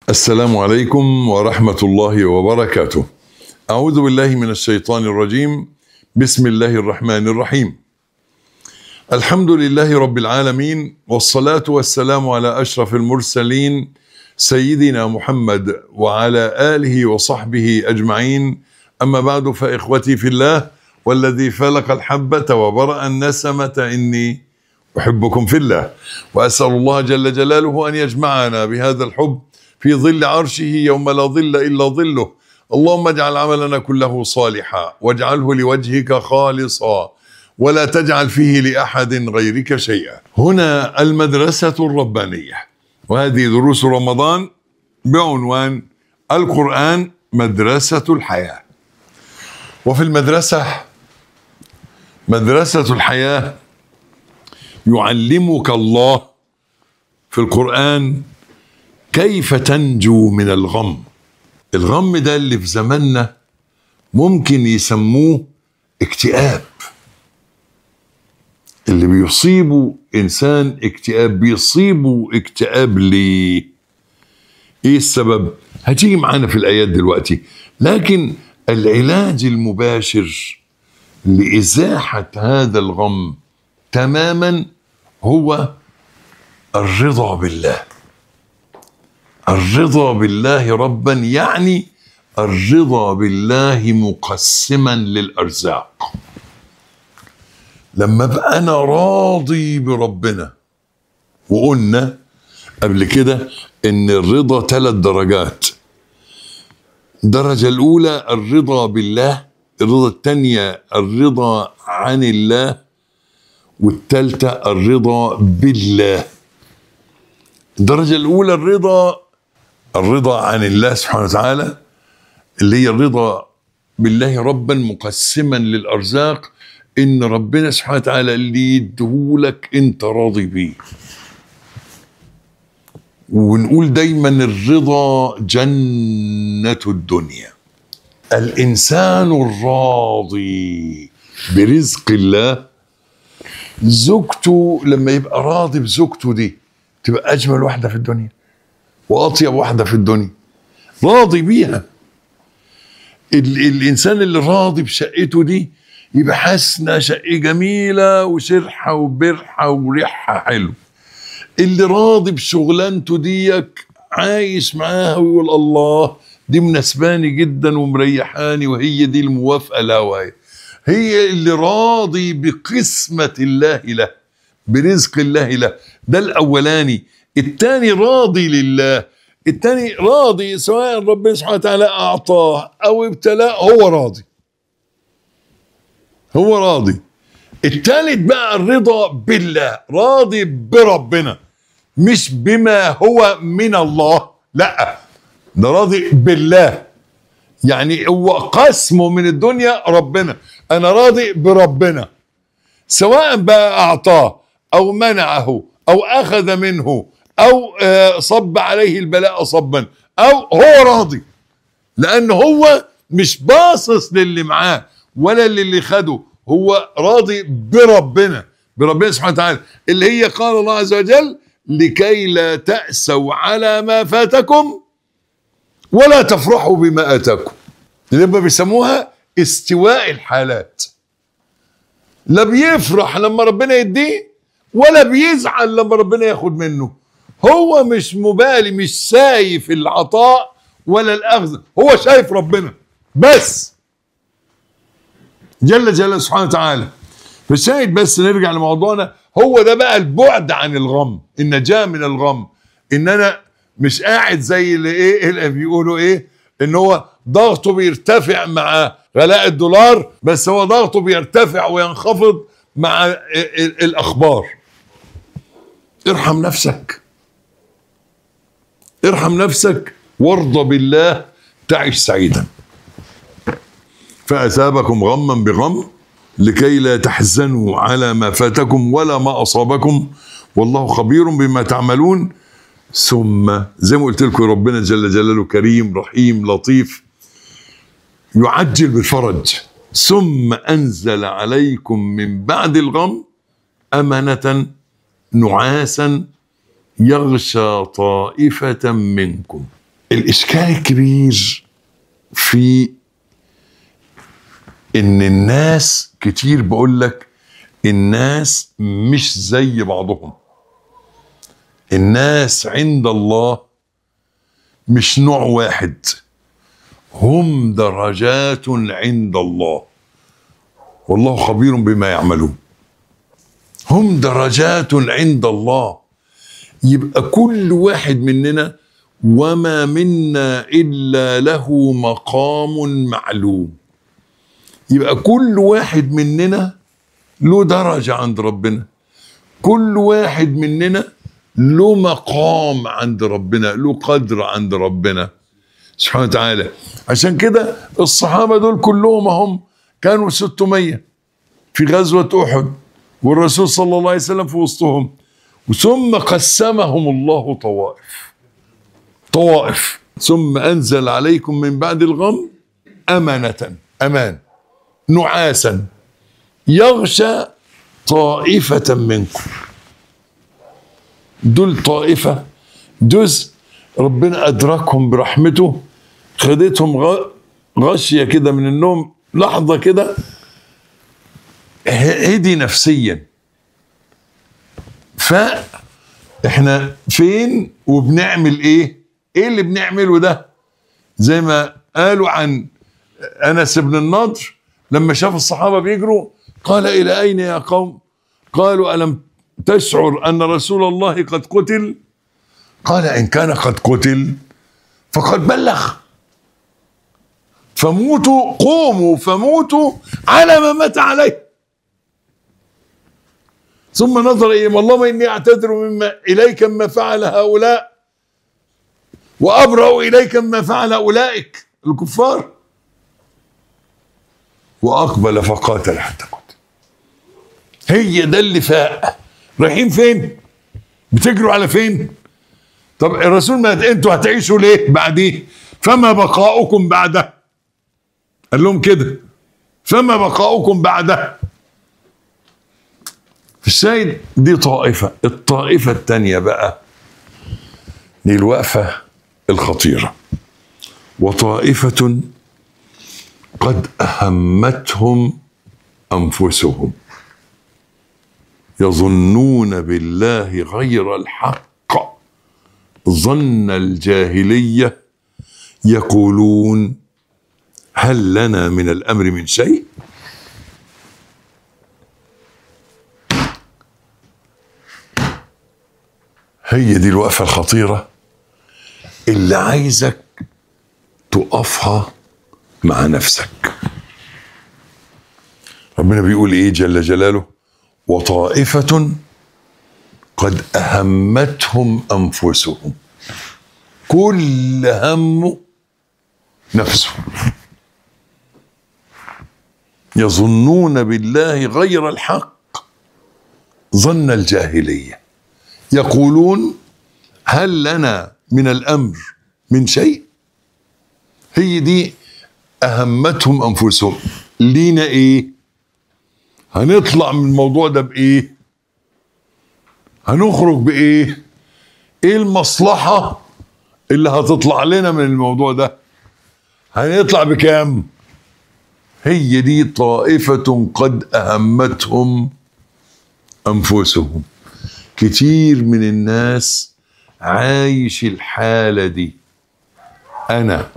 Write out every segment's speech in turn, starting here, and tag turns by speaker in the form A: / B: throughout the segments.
A: السلام عليكم ورحمة الله وبركاته. أعوذ بالله من الشيطان الرجيم. بسم الله الرحمن الرحيم. الحمد لله رب العالمين والصلاة والسلام على أشرف المرسلين سيدنا محمد وعلى آله وصحبه أجمعين. أما بعد فإخوتي في الله والذي فلق الحبة وبرأ النسمة إني أحبكم في الله وأسأل الله جل جلاله أن يجمعنا بهذا الحب في ظل عرشه يوم لا ظل إلا ظله اللهم اجعل عملنا كله صالحا واجعله لوجهك خالصا ولا تجعل فيه لأحد غيرك شيئا هنا المدرسة الربانية وهذه دروس رمضان بعنوان القرآن مدرسة الحياة وفي المدرسة مدرسة الحياة يعلمك الله في القرآن كيف تنجو من الغم الغم ده اللي في زماننا ممكن يسموه اكتئاب اللي بيصيبه انسان اكتئاب بيصيبه اكتئاب ليه ايه السبب هتيجي معانا في الايات دلوقتي لكن العلاج المباشر لازاحه هذا الغم تماما هو الرضا بالله الرضا بالله ربا يعني الرضا بالله مقسما للارزاق لما ابقى انا راضي بربنا وقلنا قبل كده ان الرضا ثلاث درجات الدرجة الأولى الرضا بالله الرضا الثانية الرضا عن الله والثالثة الرضا بالله الدرجة الأولى الرضا الرضا عن الله سبحانه وتعالى اللي هي الرضا بالله ربا مقسما للأرزاق إن ربنا سبحانه وتعالى اللي يديهولك أنت راضي بيه ونقول دايما الرضا جنة الدنيا الإنسان الراضي برزق الله زوجته لما يبقى راضي بزوجته دي تبقى أجمل واحدة في الدنيا وأطيب واحدة في الدنيا راضي بيها ال الإنسان اللي راضي بشقته دي يبقى حاسس إنها شقة جميلة وشرحة وبرحة وريحها حلو اللي راضي بشغلانته ديك عايش معاها ويقول الله دي مناسباني جدا ومريحاني وهي دي الموافقة لا وهي هي اللي راضي بقسمة الله له برزق الله له ده الأولاني التاني راضي لله التاني راضي سواء ربنا سبحانه وتعالى أعطاه أو ابتلاه هو راضي هو راضي التالت بقى الرضا بالله راضي بربنا مش بما هو من الله لا ده راضي بالله يعني هو قسمه من الدنيا ربنا انا راضي بربنا سواء بقى اعطاه او منعه او اخذ منه او صب عليه البلاء صبا او هو راضي لان هو مش باصص للي معاه ولا للي خده هو راضي بربنا بربنا سبحانه وتعالى اللي هي قال الله عز وجل لكي لا تأسوا على ما فاتكم ولا تفرحوا بما آتاكم اللي هم بيسموها استواء الحالات لا بيفرح لما ربنا يديه ولا بيزعل لما ربنا ياخد منه هو مش مبالي مش شايف العطاء ولا الأخذ هو شايف ربنا بس جل جلاله سبحانه وتعالى فالشاهد بس نرجع لموضوعنا هو ده بقى البعد عن الغم النجاة من الغم ان انا مش قاعد زي اللي ايه اللي بيقولوا ايه ان هو ضغطه بيرتفع مع غلاء الدولار بس هو ضغطه بيرتفع وينخفض مع الاخبار ارحم نفسك ارحم نفسك وارضى بالله تعش سعيدا فأثابكم غما بغم لكي لا تحزنوا على ما فاتكم ولا ما أصابكم والله خبير بما تعملون ثم زي ما قلت لكم ربنا جل جلاله كريم رحيم لطيف يعجل بالفرج ثم أنزل عليكم من بعد الغم أمنة نعاسا يغشى طائفة منكم الاشكال الكبير في ان الناس كتير بقول لك الناس مش زي بعضهم الناس عند الله مش نوع واحد هم درجات عند الله والله خبير بما يعملون هم درجات عند الله يبقى كل واحد مننا وما منا الا له مقام معلوم يبقى كل واحد مننا له درجه عند ربنا كل واحد مننا له مقام عند ربنا له قدر عند ربنا سبحانه وتعالى عشان كده الصحابة دول كلهم هم كانوا 600 في غزوة أحد والرسول صلى الله عليه وسلم في وسطهم ثم قسمهم الله طوائف طوائف ثم أنزل عليكم من بعد الغم أمنة أمان نعاسا يغشى طائفة منكم دول طائفة جزء ربنا أدركهم برحمته خدتهم غ- غشية كده من النوم لحظة كده ه- هدي نفسيا فاحنا فين وبنعمل ايه ايه اللي بنعمله ده زي ما قالوا عن انس بن النضر لما شاف الصحابه بيجروا قال الى اين يا قوم قالوا الم تشعر ان رسول الله قد قتل قال ان كان قد قتل فقد بلغ فموتوا قوموا فموتوا على ما مات عليه ثم نظر اليهم اللهم اني اعتذر مما اليك مما فعل هؤلاء وابرا اليك مما فعل اولئك الكفار واقبل فقاتل حتى قتل هي ده اللي فاق رايحين فين بتجروا على فين طب الرسول ما انتوا هتعيشوا ليه بعديه فما بقاؤكم بعده قال لهم كده فما بقاؤكم بعده الشاهد دي طائفة الطائفة الثانية بقى دي الوقفة الخطيرة وطائفة قد أهمتهم أنفسهم يظنون بالله غير الحق ظن الجاهلية يقولون هل لنا من الأمر من شيء هي دي الوقفة الخطيرة اللي عايزك تقفها مع نفسك ربنا بيقول ايه جل جلاله وطائفة قد أهمتهم أنفسهم كل همه نفسه يظنون بالله غير الحق ظن الجاهليه يقولون هل لنا من الامر من شيء هي دي اهمتهم انفسهم لينا ايه هنطلع من الموضوع ده بايه هنخرج بايه ايه المصلحه اللي هتطلع لنا من الموضوع ده هنطلع بكام هي دي طائفه قد اهمتهم انفسهم كتير من الناس عايش الحالة دي أنا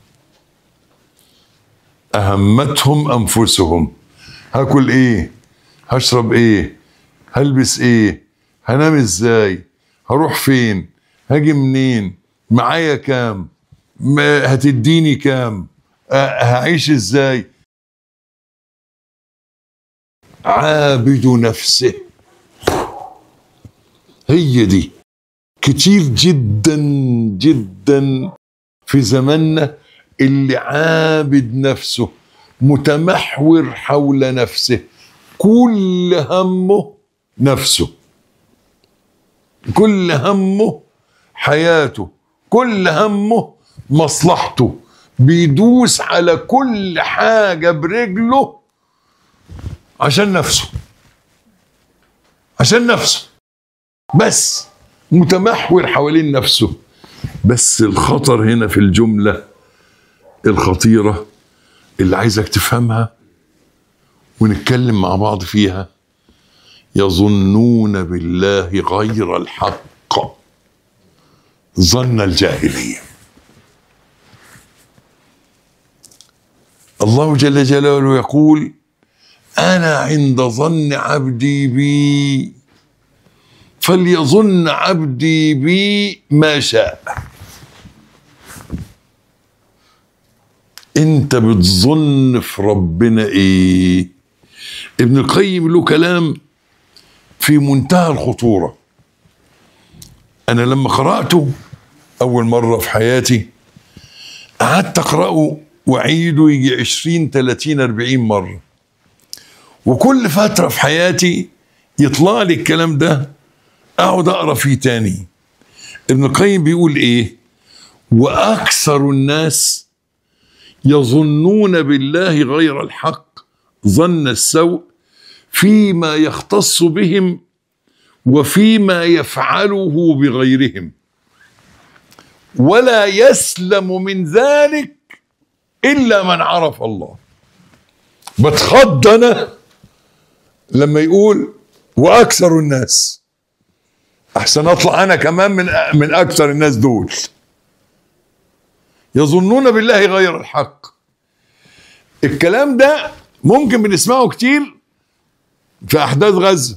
A: أهمتهم أنفسهم هاكل إيه هشرب إيه هلبس إيه هنام إزاي هروح فين هاجي منين معايا كام ما هتديني كام أه هعيش إزاي عابد نفسه هي دي كتير جدا جدا في زماننا اللي عابد نفسه متمحور حول نفسه كل همه نفسه كل همه حياته كل همه مصلحته بيدوس على كل حاجة برجله عشان نفسه عشان نفسه بس متمحور حوالين نفسه بس الخطر هنا في الجملة الخطيرة اللي عايزك تفهمها ونتكلم مع بعض فيها يظنون بالله غير الحق ظن الجاهليه الله جل جلاله يقول انا عند ظن عبدي بي فليظن عبدي بي ما شاء انت بتظن في ربنا ايه ابن القيم له كلام في منتهى الخطوره انا لما قراته اول مره في حياتي قعدت اقراه واعيده يجي 20 30 40 مره وكل فتره في حياتي يطلع لي الكلام ده اقعد اقرا فيه تاني ابن القيم بيقول ايه واكثر الناس يظنون بالله غير الحق ظن السوء فيما يختص بهم وفيما يفعله بغيرهم ولا يسلم من ذلك الا من عرف الله بتخض انا لما يقول واكثر الناس احسن اطلع انا كمان من من اكثر الناس دول يظنون بالله غير الحق الكلام ده ممكن بنسمعه كتير في احداث غزه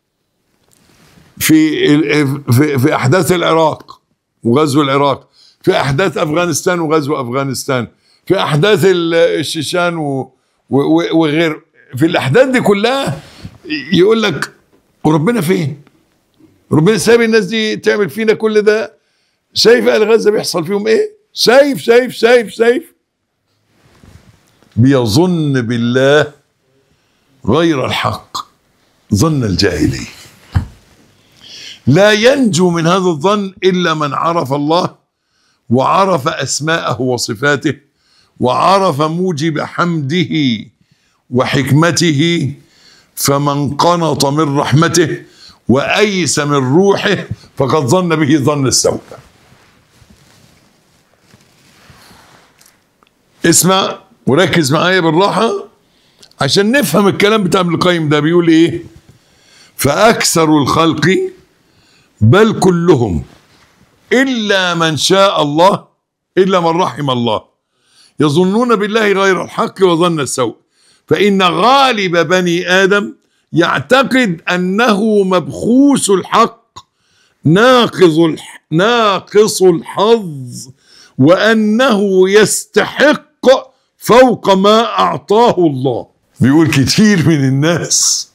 A: في في في احداث العراق وغزو العراق في احداث افغانستان وغزو افغانستان في احداث الشيشان وغير في الاحداث دي كلها يقول لك وربنا فين؟ ربنا سايب الناس دي تعمل فينا كل ده شايف اهل غزه بيحصل فيهم ايه؟ شايف شايف شايف شايف بيظن بالله غير الحق ظن الجاهليه لا ينجو من هذا الظن الا من عرف الله وعرف اسماءه وصفاته وعرف موجب حمده وحكمته فمن قنط من رحمته وايس من روحه فقد ظن به ظن السوء اسمع وركز معايا بالراحه عشان نفهم الكلام بتاع ابن القيم ده بيقول ايه فاكثر الخلق بل كلهم الا من شاء الله الا من رحم الله يظنون بالله غير الحق وظن السوء فان غالب بني ادم يعتقد انه مبخوس الحق ناقص الح... ناقص الحظ وانه يستحق فوق ما اعطاه الله بيقول كتير من الناس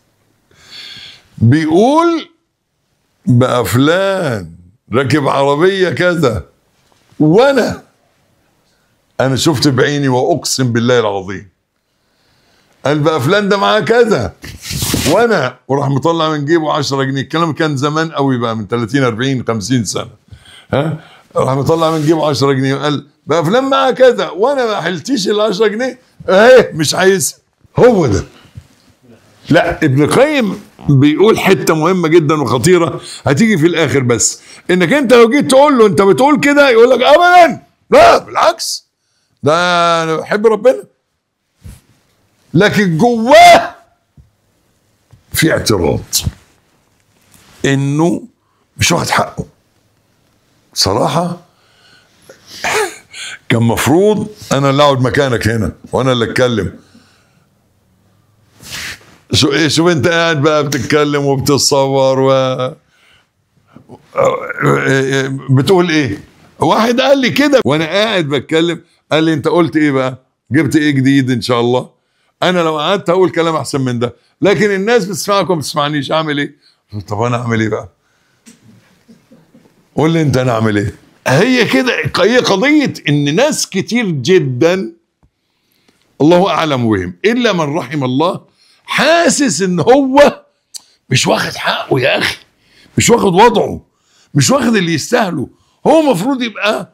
A: بيقول بقى فلان راكب عربية كذا وانا انا شفت بعيني واقسم بالله العظيم قال بقى فلان ده معاه كذا وانا وراح مطلع من جيبه 10 جنيه الكلام كان زمان قوي بقى من 30 40 50 سنه ها راح مطلع من جيبه 10 جنيه وقال بقى فلان معاه كذا وانا ما حلتيش ال 10 جنيه اهي مش عايز هو ده لا ابن القيم بيقول حته مهمه جدا وخطيره هتيجي في الاخر بس انك انت لو جيت تقول له انت بتقول كده يقول لك ابدا لا بالعكس ده انا بحب ربنا لكن جواه في اعتراض انه مش واخد حقه صراحه كان مفروض انا اللي اقعد مكانك هنا وانا اللي اتكلم شو ايه شوف انت قاعد بقى بتتكلم وبتتصور و بتقول ايه واحد قال لي كده وانا قاعد بتكلم قال لي انت قلت ايه بقى جبت ايه جديد ان شاء الله انا لو قعدت هقول كلام احسن من ده لكن الناس بتسمعك وما بتسمعنيش اعمل ايه طب انا اعمل ايه بقى قول لي انت انا اعمل ايه هي كده هي قضيه ان ناس كتير جدا الله اعلم بهم الا من رحم الله حاسس ان هو مش واخد حقه يا اخي مش واخد وضعه مش واخد اللي يستاهله هو المفروض يبقى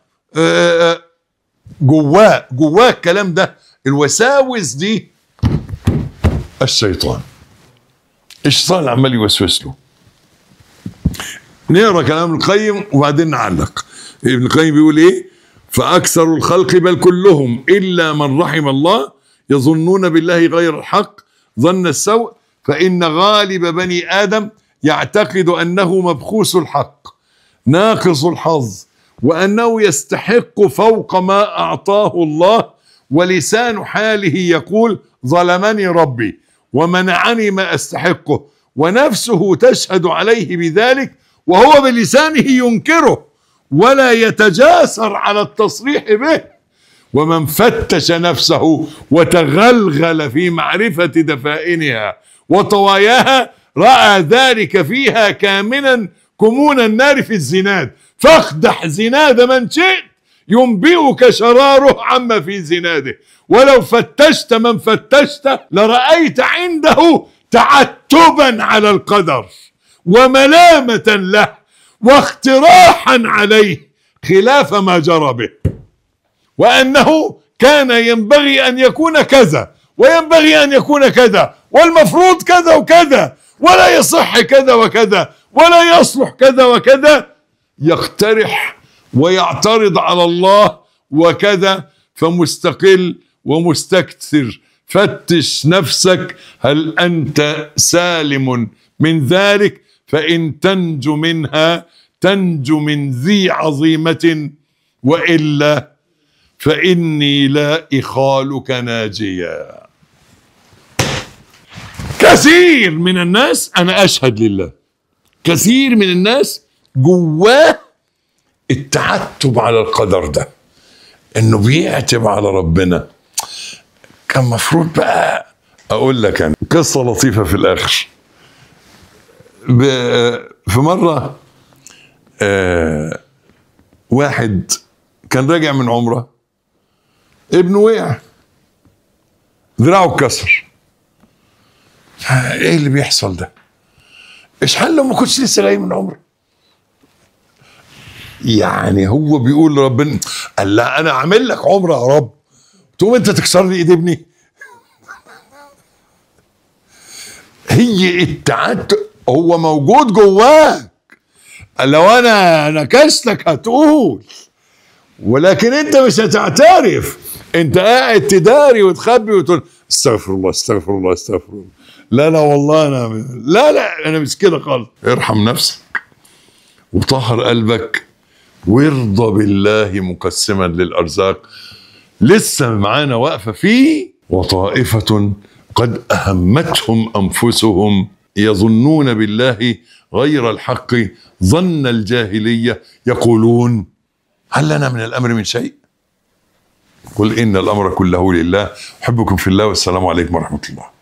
A: جواه جواه الكلام ده الوساوس دي الشيطان الشيطان عمال يوسوس له نقرا كلام القيم وبعدين نعلق ابن القيم بيقول ايه فاكثر الخلق بل كلهم الا من رحم الله يظنون بالله غير الحق ظن السوء فان غالب بني ادم يعتقد انه مبخوس الحق ناقص الحظ وانه يستحق فوق ما اعطاه الله ولسان حاله يقول ظلمني ربي ومنعني ما استحقه ونفسه تشهد عليه بذلك وهو بلسانه ينكره ولا يتجاسر على التصريح به ومن فتش نفسه وتغلغل في معرفة دفائنها وطواياها رأى ذلك فيها كامنا كمون النار في الزناد فاخدح زناد من شئت ينبئك شراره عما في زناده ولو فتشت من فتشت لرأيت عنده تعتبا على القدر وملامة له واقتراحا عليه خلاف ما جرى به وأنه كان ينبغي أن يكون كذا وينبغي أن يكون كذا والمفروض كذا وكذا ولا يصح كذا وكذا ولا يصلح كذا وكذا يقترح ويعترض على الله وكذا فمستقل ومستكثر فتش نفسك هل أنت سالم من ذلك فإن تنجو منها تنجو من ذي عظيمة وإلا فإني لا إخالك ناجيا كثير من الناس أنا أشهد لله كثير من الناس جواه التعتب على القدر ده انه بيعتب على ربنا كان مفروض بقى اقول لك انا قصه لطيفه في الاخر ب- في مره آه واحد كان راجع من عمره ابنه وقع ذراعه اتكسر آه، ايه اللي بيحصل ده؟ ايش حل لو ما كنتش لسه جاي من عمره؟ يعني هو بيقول لربنا قال لا انا عامل لك عمره يا رب تقوم انت تكسر لي ايد ابني هي التعتب هو موجود جواك لو انا نكستك هتقول ولكن انت مش هتعترف انت قاعد تداري وتخبي وتقول استغفر الله استغفر الله استغفر الله لا لا والله انا لا لا انا مش كده خالص ارحم نفسك وطهر قلبك وارضى بالله مقسما للارزاق لسه معانا واقفه فيه وطائفه قد اهمتهم انفسهم يظنون بالله غير الحق ظن الجاهليه يقولون هل لنا من الامر من شيء؟ قل ان الامر كله لله احبكم في الله والسلام عليكم ورحمه الله